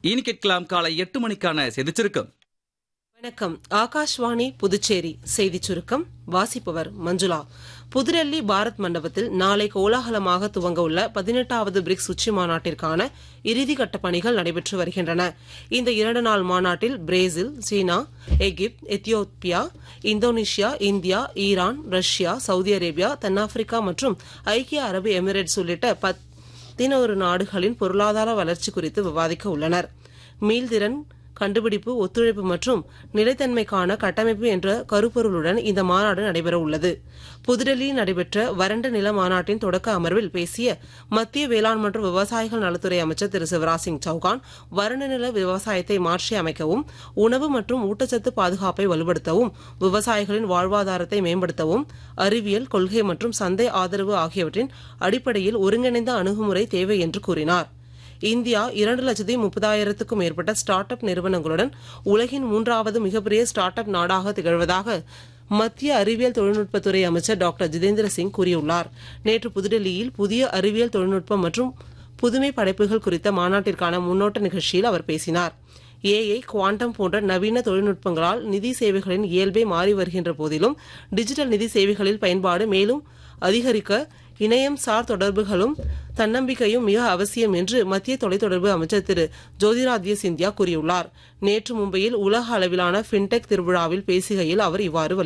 இனி கேட்கலாம் காலை எட்டு மணிக்கான செய்திச் சுருக்கம் வணக்கம் ஆகாஷ்வாணி புதுச்சேரி செய்திச் சுருக்கம் வாசிப்பவர் மஞ்சுளா புதுடெல்லி பாரத் மண்டபத்தில் நாளை கோலாகலமாக துவங்க உள்ள பதினெட்டாவது பிரிக்ஸ் உச்சி மாநாட்டிற்கான இறுதிக்கட்ட பணிகள் நடைபெற்று வருகின்றன இந்த இரண்டு நாள் மாநாட்டில் Brazil China Egypt Ethiopia Indonesia India Iran Russia Saudi Arabia தென்னாப்பிரிக்கா மற்றும் ஐக்கிய அரபு எமிரேட்ஸ் உள்ளிட்ட பதினோரு நாடுகளின் பொருளாதார வளர்ச்சி குறித்து விவாதிக்க உள்ளனர் மீள்திறன் கண்டுபிடிப்பு ஒத்துழைப்பு மற்றும் நிலைத்தன்மைக்கான கட்டமைப்பு என்ற கருப்பொருளுடன் இந்த மாநாடு நடைபெற உள்ளது புதுடெல்லியில் நடைபெற்ற வறண்ட நில மாநாட்டின் தொடக்க அமர்வில் பேசிய மத்திய வேளாண் மற்றும் விவசாயிகள் நலத்துறை அமைச்சர் திரு சிவராஜ் சிங் சௌகான் வறண்ட நில விவசாயத்தை மாற்றி அமைக்கவும் உணவு மற்றும் ஊட்டச்சத்து பாதுகாப்பை வலுப்படுத்தவும் விவசாயிகளின் வாழ்வாதாரத்தை மேம்படுத்தவும் அறிவியல் கொள்கை மற்றும் சந்தை ஆதரவு ஆகியவற்றின் அடிப்படையில் ஒருங்கிணைந்த அணுகுமுறை தேவை என்று கூறினார் இந்தியா இரண்டு லட்சத்தி முப்பதாயிரத்துக்கும் மேற்பட்ட ஸ்டார்ட் அப் நிறுவனங்களுடன் உலகின் மூன்றாவது மிகப்பெரிய ஸ்டார்ட் அப் நாடாக திகழ்வதாக மத்திய அறிவியல் தொழில்நுட்பத்துறை அமைச்சர் டாக்டர் ஜிதேந்திர சிங் கூறியுள்ளார் நேற்று புதுடெல்லியில் புதிய அறிவியல் தொழில்நுட்பம் மற்றும் புதுமை படைப்புகள் குறித்த மாநாட்டிற்கான முன்னோட்ட நிகழ்ச்சியில் அவர் பேசினார் ஏஐ குவாண்டம் போன்ற நவீன தொழில்நுட்பங்களால் நிதி சேவைகளின் இயல்பே மாறி வருகின்ற போதிலும் டிஜிட்டல் நிதி சேவைகளில் பயன்பாடு மேலும் அதிகரிக்க இணையம் சார் தொடர்புகளும் தன்னம்பிக்கையும் மிக அவசியம் என்று மத்திய தொலைத்தொடர்பு அமைச்சர் திரு ஜோதிராத்ய சிந்தியா கூறியுள்ளார் நேற்று மும்பையில் உலக அளவிலான ஃபின்டெக் திருவிழாவில் பேசுகையில் அவர் இவ்வாறு